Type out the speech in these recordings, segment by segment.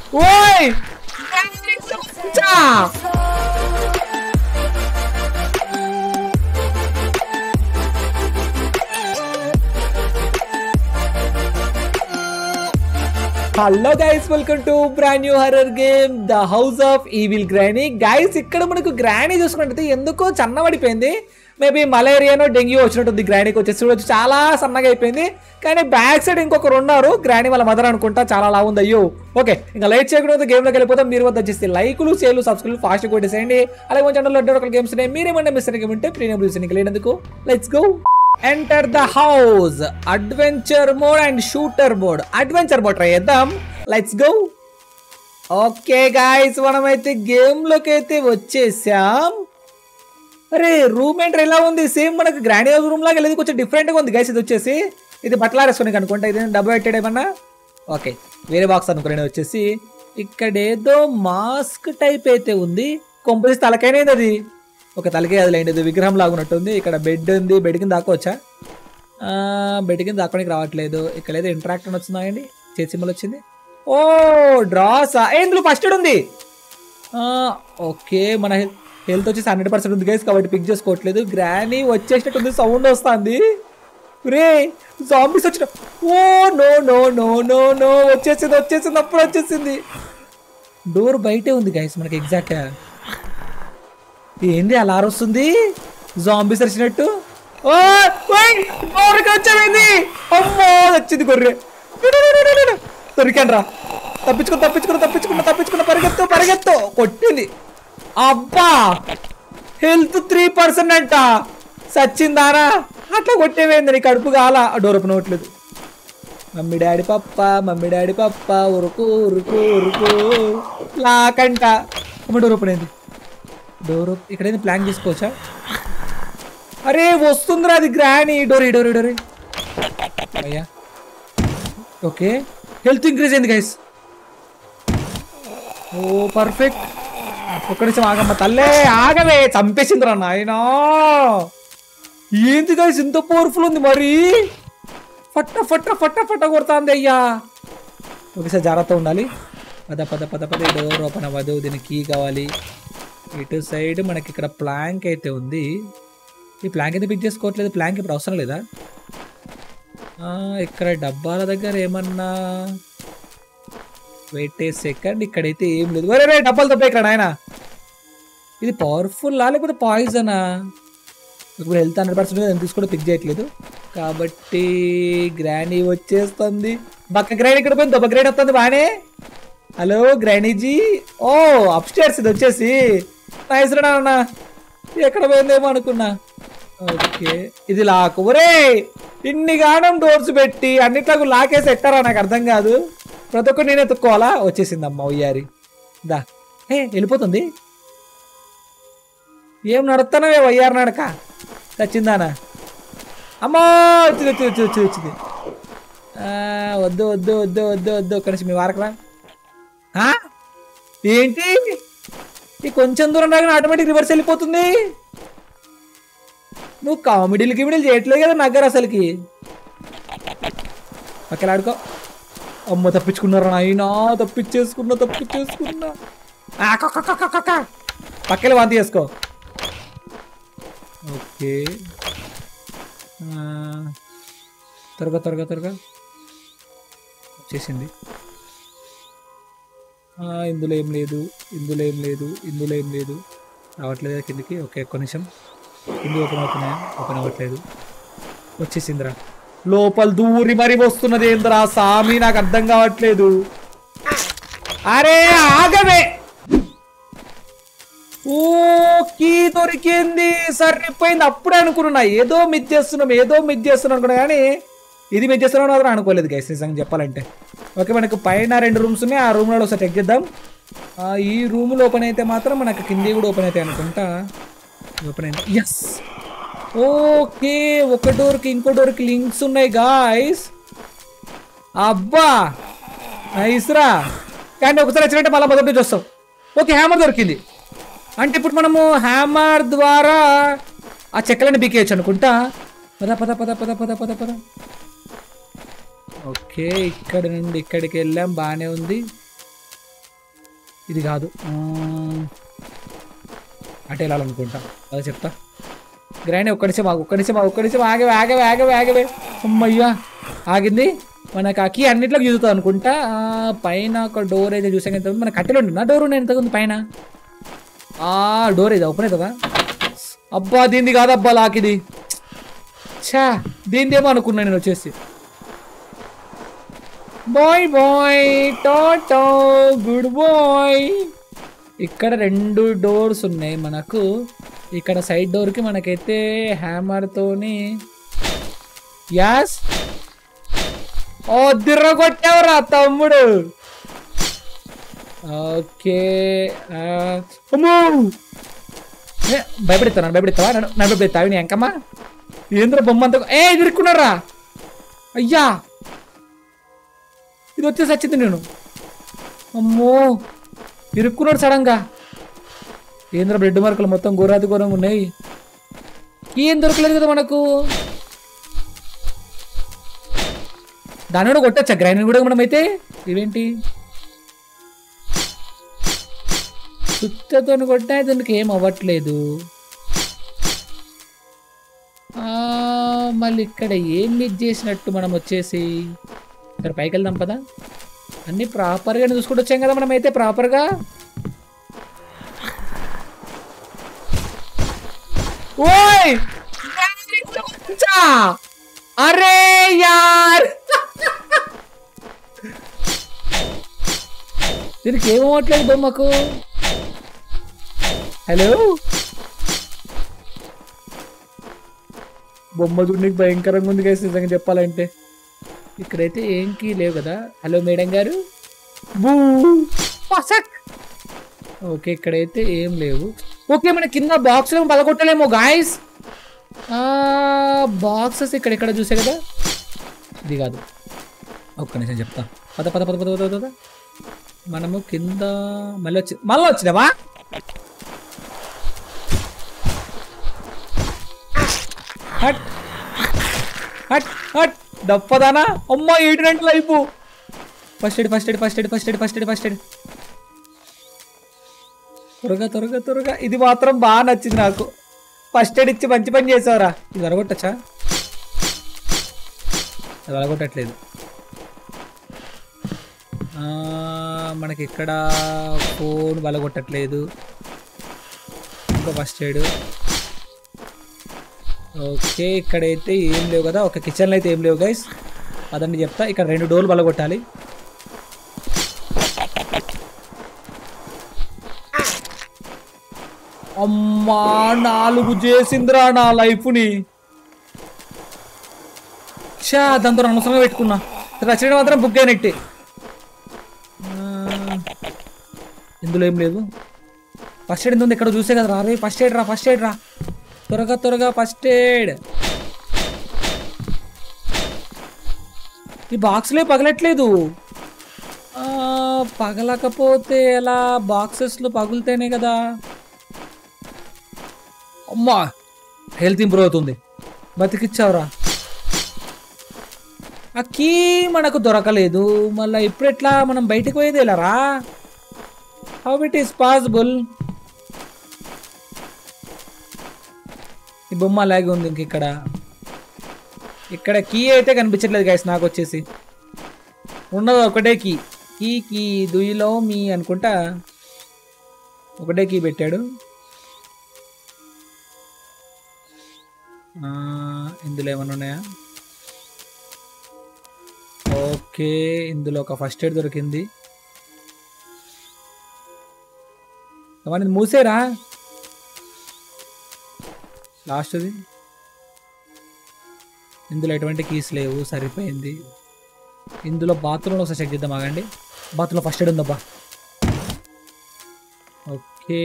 ఓయ్ చా! Hello guys welcome to brand new horror game the house of evil granny guys ఇక్కడ మనకు granny చూసుకుంటే ఎందుకో చన్నబడిపోయింది మేబీ మలేరియానో డెంగ్యూ వచ్చినట్టుంది గ్రానీకి వచ్చేసి చూడొచ్చు చాలా సన్నగా అయిపోయింది కానీ బ్యాక్ సైడ్ ఇంకొకరు ఉన్నారు గ్రానీ వాళ్ళ మదర్ అనుకుంటా చాలా లా ఉంది అయ్యో ఓకే ఇంకా లైట్ చేయకుండా గేమ్లోకి వెళ్ళిపోతాం మీరు వద్ద వచ్చేసి లైకులు సేలు సబ్స్క్రైబ్ ఫాస్ట్ కొట్టేసేయండి అలాగే మన ఛానల్లో ఒక గేమ్స్ ఉన్నాయి మీరేమన్నా మిస్ అయ్యే ఉంటే ప్రీమియం చూసి లేనందుకు let's go enter the house adventure mode and shooter mode adventure mode try చేద్దాం లెట్స్ గో ఓకే గాయస్ మనమైతే గేమ్ లోకి అయితే వచ్చేసాం అరే రూమ్ ఎంటర్ ఎలా ఉంది సేమ్ మనకు గ్రాండ్ హౌస్ రూమ్ లాగా లేదు కొంచెం different గా ఉంది గైస్ ఇది వచ్చేసి ఇది బట్టలు ఆరేసుకుని అనుకుంటా ఇది డబ్బు పెట్టాడు ఏమన్నా ఓకే వేరే బాక్స్ అనుకున్నాను వచ్చేసి ఇక్కడ ఏదో మాస్క్ టైప్ అయితే ఉంది కొంపదీసి తలకైనది అది ఒక తలకే అది లేండి విగ్రహం లాగున్నట్టుంది ఇక్కడ బెడ్ ఉంది బెడ్ కింద దాక్కోవచ్చా బెడ్ కింద దాక్కోనికి రావట్లేదు ఇక్కడ ఏదో ఇంటరాక్ట్ అని వచ్చిందండి చేతి సింబల్ వచ్చింది ఓ డ్రాసా ఏ ఇందులో ఫస్ట్ ఉంది ఆ, ఓకే మన హెల్త్ వచ్చేసి హండ్రెడ్ పర్సెంట్ ఉంది గైస్ కాబట్టి పిక్ చేసుకోవట్లేదు గ్రానీ వచ్చేసినట్టుంది సౌండ్ వస్తుంది రే జాంబీస్ వచ్చిన oh no no no no no వచ్చేసింది వచ్చేసింది అప్పుడు వచ్చేసింది డోర్ బయటే ఉంది గైస్ మనకి ఎగ్జాక్ట్ ఏంది అలా వస్తుంది జాంబీస్ వచ్చినట్టు ఓ ఓయ్ గొర్రెకి వచ్చేమైంది అమ్మో వచ్చింది గొర్రె దొరికాను రా తప్పించుకుని తప్పించుకుని తప్పించుకున్నా తప్పించుకున్న పరిగెత్తు పరిగెత్తు కొట్టింది అబ్బా హెల్త్ త్రీ పర్సెంట్ అంట సచ్చిందారా అట్లా కొట్టేవేంది నీ కడుపు కాల డోర్ ఓపెన్ అవ్వట్లేదు మమ్మీ డాడీ పప్ప మమ్మీ డాడీ పప్ప ఉరుకు ఉరుకు ఉరుకు లాకంట అమ్మ డోర్ ఓపెన్ అయింది డోర్ ఓప్- ఇక్కడైనా ప్లాన్ చేసుకోవచ్చా అరే వస్తుందిరా అది గ్రాని డోరీ డోరీ డోరీ అయ్యా ఓకే హెల్త్ ఇంక్రీజ్ అయింది గైస్ ఓ పర్ఫెక్ట్ ఒక్క నిమిషం ఆగమ్మ తల్లే ఆగవే చంపేసిందిరా నాయనా ఏంది గైస్ ఇంత పవర్ఫుల్ ఉంది మరి ఫట్ట ఫట్ట ఫట్ట ఫట్ట కొడుతుంది అయ్యా ఒకసారి జాగ్రత్త ఉండాలి పద పద పద పద ఈ డోర్ ఓపెన్ అవ్వదు దీనికి కీ కావాలి ఇటు సైడ్ మనకి ఇక్కడ ప్లాంక్ అయితే ఉంది ఈ ప్లాంక్ అయితే పిక్ చేసుకోవట్లేదు ప్లాంక్ ఇప్పుడు అవసరం లేదా ఆ, ఇక్కడ డబ్బాల దగ్గర ఏమన్నా వెయిట్ ఏ సెకండ్ ఇక్కడైతే ఏం లేదు ఒరే రే డబ్బాలు తప్ప ఇక్కడ నాయన ఇది పవర్ఫుల్ లేకపోతే పాయిజనా ఇప్పుడు హెల్త్ హండ్రెడ్ పర్సెంట్ నేను తీసుకుంటే పిక్ చేయట్లేదు కాబట్టి గ్రానీ వచ్చేస్తుంది బక్క గ్రానీ ఇక్కడ పోయింది దొబ్బ గ్రానీ వస్తుంది బానే హలో గ్రానీజీ ఓ అప్ స్టేర్స్ ఇది వచ్చేసి నైస్ రా నాన్న ఎక్కడ పోయిందేమో అనుకున్నా ఓకే ఇది లాక్ ఒరే ఇన్ని గానం డోర్స్ పెట్టి అన్నిట్లకు లాకేసి ఎట్టారా నాకు అర్థం కాదు ప్రతి ఒక్కరు నేను ఎత్తుక్కోవాలా వచ్చేసిందమ్మా ఉయ్యారి దా ఏ వెళ్ళిపోతుంది ఏం నడుస్తానవే వయ్యారు నడక చచ్చిందానా అమ్మో వచ్చింది వచ్చింది వచ్చింది వచ్చింది వచ్చింది ఆ, వద్దు వద్దు వద్దు వద్దు వద్దు ఒక్క నిమిషం మీ వారకరా ఆ? ఏంటి ఈ కొంచెం దూరం రాగానే ఆటోమేటిక్ రివర్స్ వెళ్ళిపోతుంది నువ్వు కామెడీలు గిమిడీలు చేయట్లేదు కదా నగ్గర అసలుకి పక్కన ఆడుకో అమ్మ తప్పించుకున్నారా నాయనా తప్పించేసుకున్నా తప్పించేసుకున్నా ఆ, క, క, క, క, క, క. పక్కన వాంతి చేసుకో ఓకే ఆ, త్వరగా త్వరగా త్వరగా వచ్చేసింది ఆ, ఇందులో ఏం లేదు ఇందులో ఏం లేదు ఇందులో ఏం లేదు రావట్లేదు కిందికి ఓకే ఒక్క నిమిషం కింది ఓపెన్ అవుతున్నాయా ఓపెన్ అవ్వట్లేదు వచ్చేసిందిరా లోపల దూరి మరి వస్తున్నది ఏందిరా సామి నాకు అర్థం కావట్లేదు అరే ఆగవే ఓ కీ దొరికింది సరిపోయింది అప్పుడే అనుకున్నా ఏదో మిస్ చేస్తున్నాం ఏదో మిస్ చేస్తున్నాం అనుకున్నా కానీ ఇది మిస్ చేస్తున్నాం మాత్రం అనుకోలేదు గైస్ నిజంగా చెప్పాలంటే ఓకే మనకు పైన రెండు రూమ్స్ ఉన్నాయి ఆ రూమ్లో ఒకసారి చెక్ చేద్దాం ఆ, ఈ రూమ్ ఓపెన్ అయితే మాత్రం మనకు కింది కూడా ఓపెన్ అవుతాయి అనుకుంటా ఓపెన్ అయింది ఎస్ ఓకే ఒక డోర్కి ఇంకో డోర్కి లింక్స్ ఉన్నాయి గాయస్ అబ్బా నైస్ రా కానీ ఒకసారి వచ్చినట్టే మళ్ళీ మొదటి నుంచి వస్తాం ఓకే హ్యామర్ దొరికింది అంటే ఇప్పుడు మనము హ్యామర్ ద్వారా ఆ చెక్కలని బీకేయచ్చు అనుకుంటా పద పద పద పద పద పద పద ఓకే ఇక్కడ నుండి ఇక్కడికి వెళ్ళాం బాగానే ఉంది ఇది కాదు ఆ, అటు వెళ్ళాలనుకుంటా అదే చెప్తా గ్రైండ్ ఒక్క నిమిషం ఆగు ఒక్క నిమిషం ఆగు ఒక్క నిమిషం ఆగవే ఆగవే ఆగవే ఆగవే అమ్మయ్యా ఆగింది మనకు ఆ కీ అన్నిట్లోకి చూస్తుంది అనుకుంటా ఆ, పైన ఒక డోర్ అయితే చూసాం ఎంత మన కట్టెలు ఉంటుందా డోర్ ఉన్నాయి ఎంత ఉంది పైన ఆ డోర్ ఇది ఓపెన్ అవుతుందా అబ్బా దీనిది కాదబ్బా లాక్ ఇది ఛా దీనిదేమో అనుకున్నా నేను వచ్చేసి bye bye tata goodbye ఇక్కడ రెండు డోర్స్ ఉన్నాయి మనకు ఇక్కడ సైడ్ డోర్కి మనకైతే హ్యామర్తోని యాస్ ఓ దిర్ర కొట్టావురా తమ్ముడు ఓకే ఆ, అమ్మో ఏ, భయపెడతాను భయపెడతావా నన్ను నన్ను భయపెడతావు నీ ఎంకమ్మా ఏంద్ర బొమ్మ అంతా ఏ ఇరుక్కున్నారా అయ్యా ఇది వచ్చేసి వచ్చింది నేను అమ్మో ఇరుక్కున్నాడు సడన్గా ఏంద్ర బ్రెడ్ మార్కులు మొత్తం ఘోరాతి ఘోరంగా ఉన్నాయి ఏం దొరకలేదు కదా మనకు దాని కూడా కొట్టచ్చా గ్రైండ్ కూడా మనం అయితే ఇవేంటి సుత్తతో కొట్టా దానికి ఏం అవ్వట్లేదు ఆ, మళ్ళీ ఇక్కడ ఏం మిస్ చేసినట్టు మనం వచ్చేసి ఇక్కడ పైకి వెళ్దాం పదా అన్ని ప్రాపర్గా చూసుకుంటూ వచ్చాం కదా మనం అయితే ప్రాపర్గా ఓయ్ చా! అరే యార్ దీనికి ఏమవట్లేదు బొమ్మకు హలో బొమ్మ చూడడానికి భయంకరంగా ఉంది కదా నిజంగా చెప్పాలంటే ఇక్కడైతే ఏం కీ లేవు కదా హలో మేడం గారు బూ పసక్ ఓకే ఇక్కడైతే ఏం లేవు ఓకే మన కింద బాక్స్ పలగొట్టలేమో గాయస్ బాక్సెస్ ఇక్కడ ఇక్కడ చూసే కదా ఇది కాదు ఒక్క నిమిషం చెప్తా పద పద పద పద పద పద మనము కింద మళ్ళీ వచ్చి మళ్ళీ వచ్చినావా హట్ హట్ హట్ దప్పదానా అమ్మ ఏడు గంటలు అయిపో first aid first aid first aid first aid first aid first aid త్వరగా త్వరగా త్వరగా ఇది మాత్రం బాగా నచ్చింది నాకు ఫస్ట్ ఎయిడ్ ఇచ్చి మంచి పని చేసావురా ఇది వరగొట్టచ్చా అది వరగొట్టట్లేదు ఆ, మనకి ఇక్కడ ఫోన్ వలగొట్టట్లేదు ఇంకా ఫస్ట్ ఎయిడ్ ఓకే ఇక్కడైతే ఏం లేవు కదా ఒక కిచెన్లో అయితే ఏం లేవు గైస్ అదండి చెప్తా ఇక్కడ రెండు డోర్లు బలగొట్టాలి అమ్మా నాలుగు చేసిందిరా నా లైఫ్ని షా దాంతో అనవసరంగా పెట్టుకున్నా రచన మాత్రం బుక్ అయినట్టే ఆ, ఇందులో ఏం లేదు ఫస్ట్ ఎయిడ్ ఉంది ఇక్కడ చూసే కదా రా రే ఫస్ట్ ఎయిడ్ రా ఫస్ట్ ఎయిడ్ రా త్వరగా త్వరగా ఫస్ట్ ఎయిడ్ ఈ బాక్స్లే పగలట్లేదు ఆ, పగలకపోతే ఎలా బాక్సెస్లో పగులుతేనే కదా అమ్మా హెల్త్ ఇంప్రూవ్ అవుతుంది బతికిచ్చావురా ఆ కీ మనకు దొరకలేదు మళ్ళీ ఇప్పుడు ఎట్లా మనం బయటకు పోయేది ఎలా రా హౌ ఇట్ ఈస్ పాసిబుల్ ఈ బొమ్మ అలాగే ఉంది ఇంక ఇక్కడ ఇక్కడ కీ అయితే కనిపించట్లేదు గైస్ నాకు వచ్చేసి ఉన్నది ఒకటే కీ కీ కీ దుయిలో మీ అనుకుంటా ఒకటే కీ పెట్టాడు ఆ, ఇందులో ఏమైనా ఉన్నాయా ఓకే ఇందులో ఒక ఫస్ట్ ఎయిడ్ దొరికింది అవన్నీ మూసేరా లాస్ట్ది ఇందులో ఎటువంటి కీస్ లేవు సరిపోయింది ఇందులో బాత్రూంలో ఒకసారి చెక్ చేద్దాం ఆగండి బాత్రూంలో ఫస్ట్ ఎయిడ్ ఉందబ్బా ఓకే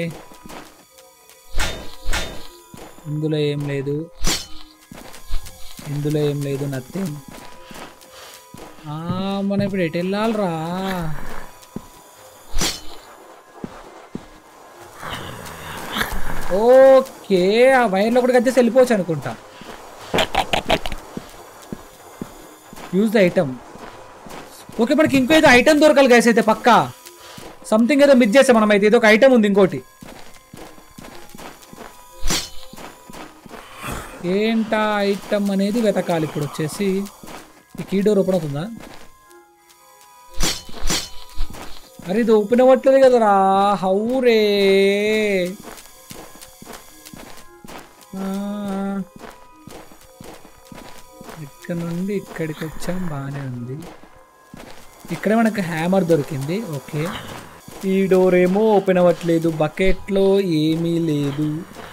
ఇందులో ఏం లేదు ఇందులో ఏం లేదు నథింగ్ మనం ఇప్పుడు ఎటు వెళ్ళాలరా ఓకే ఆ వైర్లో కూడా కట్టేసి వెళ్ళిపోవచ్చు అనుకుంటా యూజ్ ద ఐటమ్ ఓకే మనకి ఇంకో ఏదో ఐటమ్ దొరకాలి గైస్ అయితే పక్కా సంథింగ్ ఏదో మిస్ చేసాం మనం అయితే ఇది ఒక ఐటమ్ ఉంది ఇంకోటి ఏంటా ఐటమ్ అనేది వెతకాలి ఇప్పుడు వచ్చేసి ఈ కీ డోర్ ఓపెన్ అవుతుందా అరే ఇది ఓపెన్ అవ్వట్లేదు కదరా హౌరే ఆ. ఇక్కడ నుండి ఇక్కడికి వచ్చాం బాగానే ఉంది ఇక్కడ మనకు హ్యామర్ దొరికింది ఓకే ఈ డోర్ ఏమో ఓపెన్ అవ్వట్లేదు బకెట్లో ఏమీ లేదు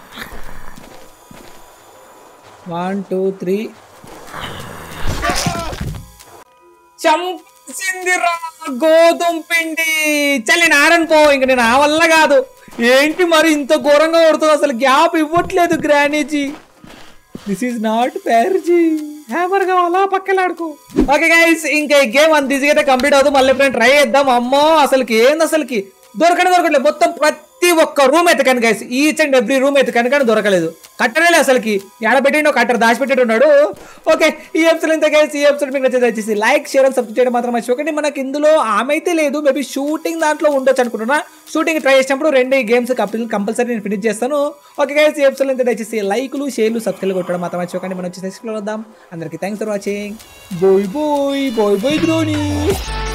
వన్ టూ త్రీ చంపిందిరా గోధుమ పిండి చల్లి నారని పో ఇంక నేను ఆ వల్ల కాదు ఏంటి మరి ఇంత ఘోరంగా కొడుతుంది అసలు గ్యాప్ ఇవ్వట్లేదు గ్రానీజీ దిస్ ఈజ్ నాట్ ప్యారజీ హ్యామర్ కావాలా పక్కలాడుకో ఓకే గైస్ ఇంకా ఈ గేమ్ అంత ఈజీగా అయితే కంప్లీట్ అవుతుంది మళ్ళీ ఎప్పుడైనా ట్రై చేద్దాం అమ్మో అసలుకి ఏంది అసలుకి దొరకనే దొరకలేదు మొత్తం ప్రతి ఒక్క రూమ్ ఎత్తకాను guys each and every room ఎత్తకాను కానీ దొరకలేదు కట్టలేదు అసలుకి ఎడ పెట్టిండో కట్టర్ దాచిపెట్టి ఉన్నాడు ఓకే ఈ ఎపిసోడ్ ఇంత గైస్ ఈ ఎపిసోడ్ మీకు నచ్చేది వచ్చేసి లైక్ షేర్ అండ్ సబ్స్క్రైబ్ చేయడం మాత్రం మర్చిపోకండి మనకి ఇందులో ఆమె అయితే లేదు మేబీ షూటింగ్ దాంట్లో ఉండొచ్చు అనుకుంటున్నా షూటింగ్ ట్రై చేసినప్పుడు రెండు గేమ్స్ కంపల్సరీ నేను ఫినిష్ చేస్తాను ఓకే గైస్ ఈ ఎపిసోడ్ ఇంత దయచేసి లైక్లు షేర్లు సబ్స్క్రైబ్ కొట్టడం మాత్రం మర్చిపోకండి మనం వచ్చేసి నెక్స్ట్ వద్దాం అందరికీ thanks for watching bye bye bye bye గ్రోనీ